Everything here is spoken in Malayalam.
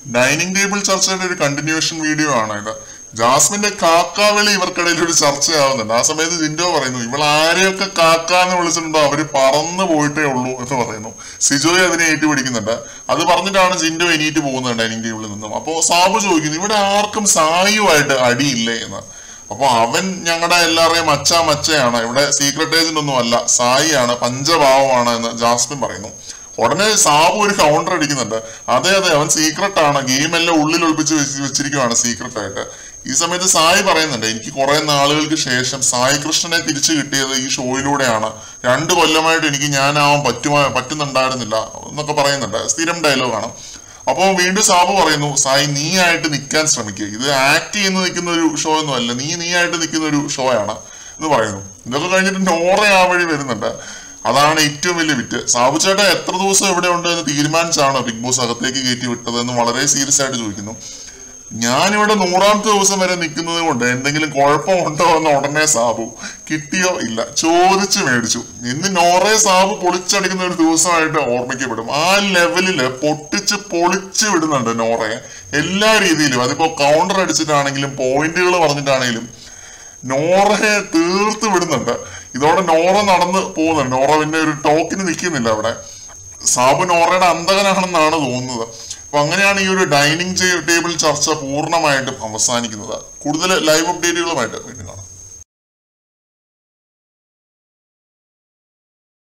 ഡൈനിങ് ടേബിൾ ചർച്ചയുടെ ഒരു കണ്ടിന്യൂഷൻ വീഡിയോ ആണ് ഇത് ജാസ്മിന്റെ കാക്കാവിളി ഇവർക്കിടയിൽ ഒരു ചർച്ചയാവുന്നുണ്ട് ആ സമയത്ത് ജിൻഡോ പറയുന്നു ഇവൾ ആരെയൊക്കെ കാക്ക എന്ന് വിളിച്ചിട്ടുണ്ടോ അവര് പറന്നു പോയിട്ടേ ഉള്ളൂ എന്ന് പറയുന്നു സിജോയെ അതിനെ ഏറ്റുപിടിക്കുന്നുണ്ട് അത് പറഞ്ഞിട്ടാണ് ജിൻഡോ എണീറ്റ് പോകുന്നത് ഡൈനിങ് ടേബിളിൽ നിന്നും അപ്പോ സാബു ചോദിക്കുന്നു ഇവിടെ ആർക്കും സായുമായിട്ട് അടിയില്ലേ എന്ന് അപ്പൊ അവൻ ഞങ്ങളുടെ എല്ലാവരെയും മച്ചാ മച്ചയാണ് ഇവിടെ സീക്രട്ട് ഏജന്റ് ഒന്നും അല്ല സായിയാണ് പഞ്ചഭാവമാണ് എന്ന് ജാസ്മിൻ പറയുന്നു ഉടനെ സാബു ഒരു കൗണ്ടർ അടിക്കുന്നുണ്ട് അതെ അതെ അവൻ സീക്രട്ട് ആണ് ഗെയിം എല്ലാം ഉള്ളിൽ ഒളിപ്പിച്ച് വെച്ച് വെച്ചിരിക്കുവാണ് സീക്രട്ട് ആയിട്ട് ഈ സമയത്ത് സായി പറയുന്നുണ്ട് എനിക്ക് കുറെ നാളുകൾക്ക് ശേഷം സായി കൃഷ്ണനെ തിരിച്ചു കിട്ടിയത് ഈ ഷോയിലൂടെയാണ് രണ്ട് കൊല്ലമായിട്ട് എനിക്ക് ഞാനാവാൻ പറ്റുമാ പറ്റുന്നുണ്ടായിരുന്നില്ല എന്നൊക്കെ പറയുന്നുണ്ട് സ്ഥിരം ഡയലോഗാണ് അപ്പോൾ വീണ്ടും സാബു പറയുന്നു സായി നീ ആയിട്ട് നിൽക്കാൻ ശ്രമിക്കുക ഇത് ആക്ട് ചെയ്യുന്ന നിൽക്കുന്ന ഒരു ഷോ ഒന്നും അല്ല നീ നീ ആയിട്ട് നിൽക്കുന്ന ഒരു ഷോ ആണ് എന്ന് പറയുന്നു ഇതൊക്കെ കഴിഞ്ഞിട്ട് നോറ ആ വഴി വരുന്നുണ്ട് അതാണ് ഏറ്റവും വലിയ വിറ്റ് സാബു ചേട്ടൻ എത്ര ദിവസം എവിടെ ഉണ്ട് എന്ന് തീരുമാനിച്ചാണ് ബിഗ് ബോസ് അകത്തേക്ക് കയറ്റി വിട്ടത് എന്ന് വളരെ സീരിയസ് ആയിട്ട് ചോദിക്കുന്നു ഞാനിവിടെ നൂറാമത്തെ ദിവസം വരെ നിൽക്കുന്നത് കൊണ്ട് എന്തെങ്കിലും കുഴപ്പമുണ്ടോ എന്ന് ഉടനെ സാബു കിട്ടിയോ ഇല്ല ചോദിച്ചു മേടിച്ചു ഇന്ന് നോറെ സാബു പൊളിച്ചടിക്കുന്ന ഒരു ദിവസമായിട്ട് ഓർമ്മിക്കപ്പെടും ആ ലെവലില് പൊട്ടിച്ച് പൊളിച്ച് വിടുന്നുണ്ട് നോറയെ എല്ലാ രീതിയിലും അതിപ്പോ കൗണ്ടർ അടിച്ചിട്ടാണെങ്കിലും പോയിന്റുകൾ പറഞ്ഞിട്ടാണെങ്കിലും നോറയെ തീർത്ത് വിടുന്നുണ്ട് ഇതോടെ നോറ നടന്ന് പോകുന്നുണ്ട് നോറ പിന്നെ ഒരു ടോക്കിന് നിൽക്കുന്നില്ല അവിടെ സാബു നോറയുടെ അന്തകനാണെന്നാണ് തോന്നുന്നത് അപ്പൊ അങ്ങനെയാണ് ഈ ഒരു ഡൈനിങ് ടേബിൾ ചർച്ച പൂർണ്ണമായിട്ടും അവസാനിക്കുന്നത് കൂടുതൽ ലൈവ് അപ്ഡേറ്റുകളുമായിട്ട് വീണ്ടും കാണാം